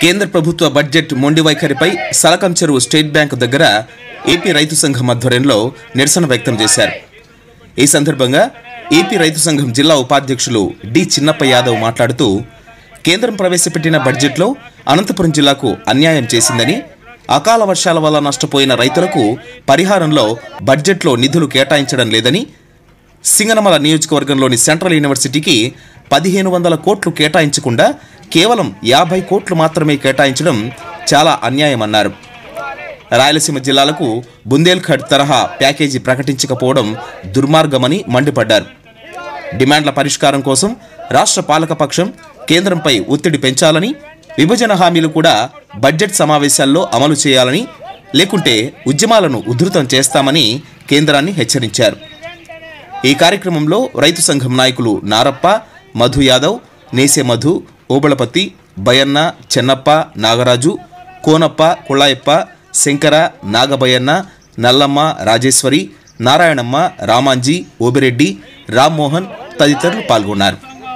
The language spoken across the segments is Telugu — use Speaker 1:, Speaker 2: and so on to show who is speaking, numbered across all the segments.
Speaker 1: కేంద్ర ప్రభుత్వ బడ్జెట్ మొండి వైఖరిపై సలకం చెరువు స్టేట్ బ్యాంకు దగ్గర ఏపీ రైతు సంఘం ఆధ్వర్యంలో నిరసన వ్యక్తం చేశారు ఈ సందర్భంగా ఏపీ రైతు సంఘం జిల్లా ఉపాధ్యక్షులు డి చిన్నప్ప యాదవ్ మాట్లాడుతూ కేంద్రం ప్రవేశపెట్టిన బడ్జెట్లో అనంతపురం జిల్లాకు అన్యాయం చేసిందని అకాల వర్షాల వల్ల నష్టపోయిన రైతులకు పరిహారంలో బడ్జెట్లో నిధులు కేటాయించడం లేదని సింగనమల నియోజకవర్గంలోని సెంట్రల్ యూనివర్సిటీకి పదిహేను వందల కోట్లు కేటాయించకుండా కేవలం యాభై కోట్లు మాత్రమే కేటాయించడం చాలా అన్యాయమన్నారు రాయలసీమ జిల్లాలకు బుందేల్ఖండ్ తరహా ప్యాకేజీ ప్రకటించకపోవడం దుర్మార్గమని మండిపడ్డారు డిమాండ్ల పరిష్కారం కోసం రాష్ట్ర పాలకపక్షం కేంద్రంపై ఒత్తిడి పెంచాలని విభజన హామీలు కూడా బడ్జెట్ సమావేశాల్లో అమలు చేయాలని లేకుంటే ఉద్యమాలను ఉధృతం చేస్తామని కేంద్రాన్ని హెచ్చరించారు ఈ కార్యక్రమంలో రైతు సంఘం నాయకులు నారప్ప మధు యాదవ్ నేసే మధు ఓబళపతి బయన్న చెన్నప్ప నాగరాజు కోనప్ప కుళాయప్ప శంకర నాగబయన్న నల్లమ్మ రాజేశ్వరి నారాయణమ్మ రామాంజీ ఓబిరెడ్డి రామ్మోహన్ తదితరులు పాల్గొన్నారు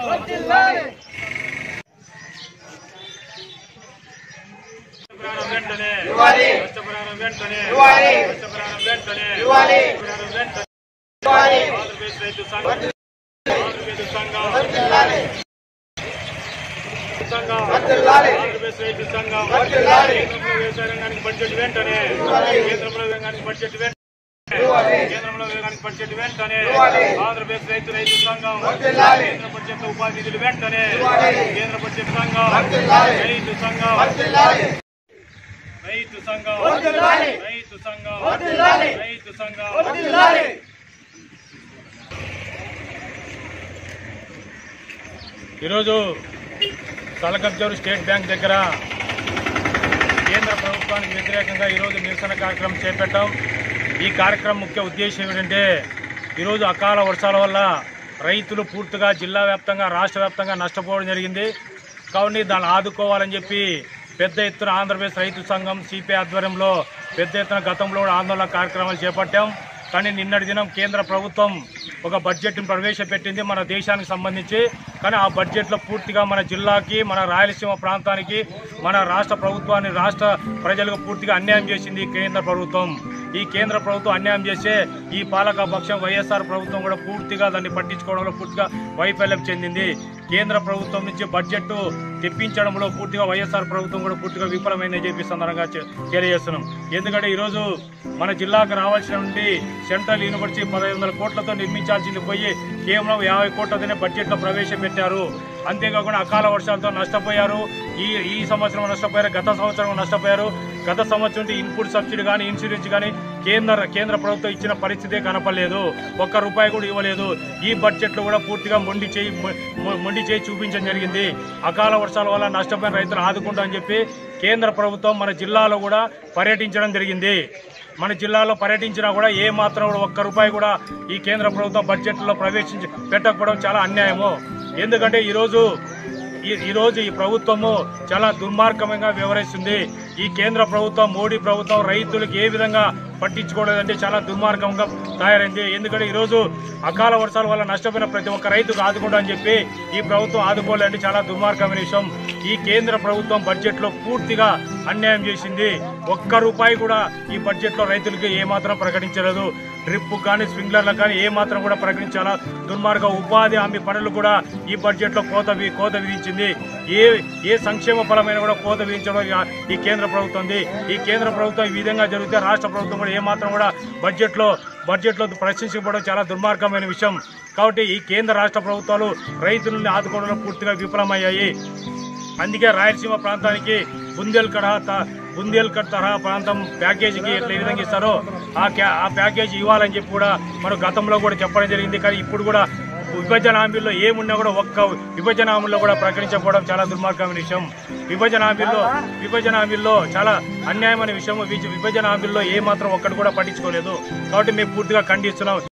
Speaker 2: ప్రాణం వెంటనే నష్టపరిహారం వెంటనే నష్టపరిహారం వెంటనే నష్టపరిహారం వెంటనే ఆంధ్రప్రదేశ్ రైతు సంఘం ఆంధ్రప్రదేశ్ సంఘం సంఘం ఆంధ్రప్రదేశ్ రైతు సంఘం కేంద్రంలో వ్యవసాయ రంగానికి బడ్జెట్ వెంటనే కేంద్రంలో రంగానికి బడ్జెట్ వెంటనే కేంద్రంలో రంగానికి బడ్జెట్ వెంటనే ఆంధ్రప్రదేశ్ రైతు రైతు సంఘం కేంద్ర బడ్జెట్ ఉపాధి నిధులు వెంటనే కేంద్ర బడ్జెట్ సంఘం రైతు సంఘం రైతు సంఘం రైతు సంఘం రైతు సంఘం ఈరోజు తలకబ్జూరు స్టేట్ బ్యాంక్ దగ్గర కేంద్ర ప్రభుత్వానికి వ్యతిరేకంగా ఈరోజు నిరసన కార్యక్రమం చేపట్టాం ఈ కార్యక్రమం ముఖ్య ఉద్దేశం ఏమిటంటే ఈరోజు అకాల వర్షాల వల్ల రైతులు పూర్తిగా జిల్లా వ్యాప్తంగా రాష్ట్ర వ్యాప్తంగా నష్టపోవడం జరిగింది కాబట్టి దాన్ని ఆదుకోవాలని చెప్పి పెద్ద ఎత్తున ఆంధ్రప్రదేశ్ రైతు సంఘం సిపిఐ ఆధ్వర్యంలో పెద్ద ఎత్తున గతంలో కూడా ఆందోళన కార్యక్రమాలు చేపట్టాం కానీ నిన్నటి దినం కేంద్ర ప్రభుత్వం ఒక బడ్జెట్ను ప్రవేశపెట్టింది మన దేశానికి సంబంధించి కానీ ఆ బడ్జెట్లో పూర్తిగా మన జిల్లాకి మన రాయలసీమ ప్రాంతానికి మన రాష్ట్ర ప్రభుత్వాన్ని రాష్ట్ర ప్రజలకు పూర్తిగా అన్యాయం చేసింది ఈ కేంద్ర ప్రభుత్వం ఈ కేంద్ర ప్రభుత్వం అన్యాయం చేసే ఈ పాలక పక్షం వైఎస్ఆర్ ప్రభుత్వం కూడా పూర్తిగా దాన్ని పట్టించుకోవడంలో పూర్తిగా వైఫల్యం చెందింది కేంద్ర ప్రభుత్వం నుంచి బడ్జెట్ తెప్పించడంలో పూర్తిగా వైఎస్ఆర్ ప్రభుత్వం కూడా పూర్తిగా విఫలమైందని చెప్పి సందర్భంగా చె- తెలియజేస్తున్నాం ఎందుకంటే ఈరోజు మన జిల్లాకు రావాల్సిన నుండి సెంట్రల్ యూనివర్సిటీ పదహైదు వందల కోట్లతో నిర్మించాల్సింది పోయి కేవలం యాభై కోట్లతోనే బడ్జెట్లో ప్రవేశపెట్టారు అంతేకాకుండా అకాల వర్షాలతో నష్టపోయారు ఈ ఈ సంవత్సరం నష్టపోయారు గత సంవత్సరం నష్టపోయారు గత సంవత్సరం ఇన్పుట్ సబ్సిడీ కానీ ఇన్సూరెన్స్ కానీ కేంద్ర కేంద్ర ప్రభుత్వం ఇచ్చిన పరిస్థితే కనపడలేదు ఒక్క రూపాయి కూడా ఇవ్వలేదు ఈ బడ్జెట్లో కూడా పూర్తిగా మొండి చేయి మొ- మొ- మొండి చేయి చూపించడం జరిగింది అకాల వర్షాల వల్ల నష్టపోయిన రైతులు ఆదుకుంటామని చెప్పి కేంద్ర ప్రభుత్వం మన జిల్లాలో కూడా పర్యటించడం జరిగింది మన జిల్లాలో పర్యటించినా కూడా ఏ మాత్రం కూడా ఒక్క రూపాయి కూడా ఈ కేంద్ర ప్రభుత్వం బడ్జెట్లో ప్రవేశించి పెట్టకపోవడం చాలా అన్యాయము ఎందుకంటే ఈరోజు ఈ- ఈరోజు ఈ ప్రభుత్వము చాలా దుర్మార్గంగా వ్యవహరిస్తుంది ఈ కేంద్ర ప్రభుత్వం మోడీ ప్రభుత్వం రైతులకు ఏ విధంగా పట్టించుకోలేదంటే చాలా దుర్మార్గంగా తయారైంది ఎందుకంటే ఈరోజు అకాల వర్షాల వల్ల నష్టపోయిన ప్రతి ఒక్క రైతుకు ఆదుకుంటా అని చెప్పి ఈ ప్రభుత్వం ఆదుకోలేదంటే చాలా దుర్మార్గమైన విషయం ఈ కేంద్ర ప్రభుత్వం బడ్జెట్లో పూర్తిగా అన్యాయం చేసింది ఒక్క రూపాయి కూడా ఈ బడ్జెట్లో రైతులకు ఏమాత్రం ప్రకటించలేదు డ్రిప్ కానీ స్ప్రింక్లర్లకు కానీ ఏ మాత్రం కూడా ప్రకటించాలా దుర్మార్గ ఉపాధి హామీ పనులు కూడా ఈ బడ్జెట్లో కోత వి- కోత విధించింది ఏ ఏ సంక్షేమ ఫలమైన కూడా కోత విధించడం ఇక ఈ కేంద్ర ప్రభుత్వం ఉంది ఈ కేంద్ర ప్రభుత్వం ఈ విధంగా జరిగితే రాష్ట్ర ప్రభుత్వం కూడా ఏ మాత్రం కూడా బడ్జెట్లో బడ్జెట్లో ప్రశ్నించకపోవడం చాలా దుర్మార్గమైన విషయం కాబట్టి ఈ కేంద్ర రాష్ట్ర ప్రభుత్వాలు రైతులను ఆదుకోవడంలో పూర్తిగా విఫలమయ్యాయి అందుకే రాయలసీమ ప్రాంతానికి బుందేల్కడ త- బుందేల్కడ్ తరహా ప్రాంతం ప్యాకేజీకి ఎట్లా ఏ విధంగా ఇస్తారో ఆ క్యా ఆ ప్యాకేజీ ఇవ్వాలని చెప్పి కూడా మనం గతంలో కూడా చెప్పడం జరిగింది కానీ ఇప్పుడు కూడా విభజన హామీల్లో ఏమున్నా కూడా ఒక్క విభజన హామీల్లో కూడా ప్రకటించకపోవడం చాలా దుర్మార్గమైన విషయం విభజన హామీల్లో విభజన హామీల్లో చాలా అన్యాయమైన విషయం విభజన హామీల్లో ఏ మాత్రం ఒక్కటి కూడా పట్టించుకోలేదు కాబట్టి మేము పూర్తిగా ఖండిస్తున్నాం